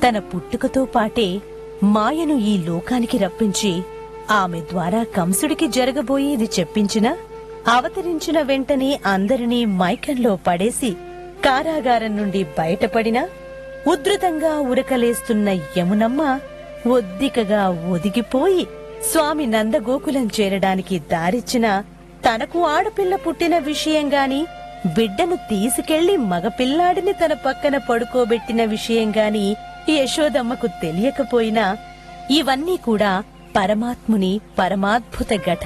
తన పుట్టుకతో పాటే మాయను ఈ లోకానికి రప్పించి ఆమె ద్వారా కంసుడికి జరగబోయేది చెప్పించిన అవతరించిన వెంటనే అందరినీ మైకంలో పడేసి కారాగారం నుండి బయటపడిన ఉధృతంగా ఉరకలేస్తున్న యమునమ్మ ఒద్దికగా ఒదిగిపోయి స్వామి నందగోకులం చేరడానికి దారిచ్చిన తనకు ఆడపిల్ల పుట్టిన విషయం గాని బిడ్డను తీసుకెళ్లి మగపిల్లాడిని తన పక్కన పడుకోబెట్టిన విషయం గాని యశోదమ్మకు తెలియకపోయినా ఇవన్నీ కూడా పరమాత్ముని పరమాద్భుత ఘట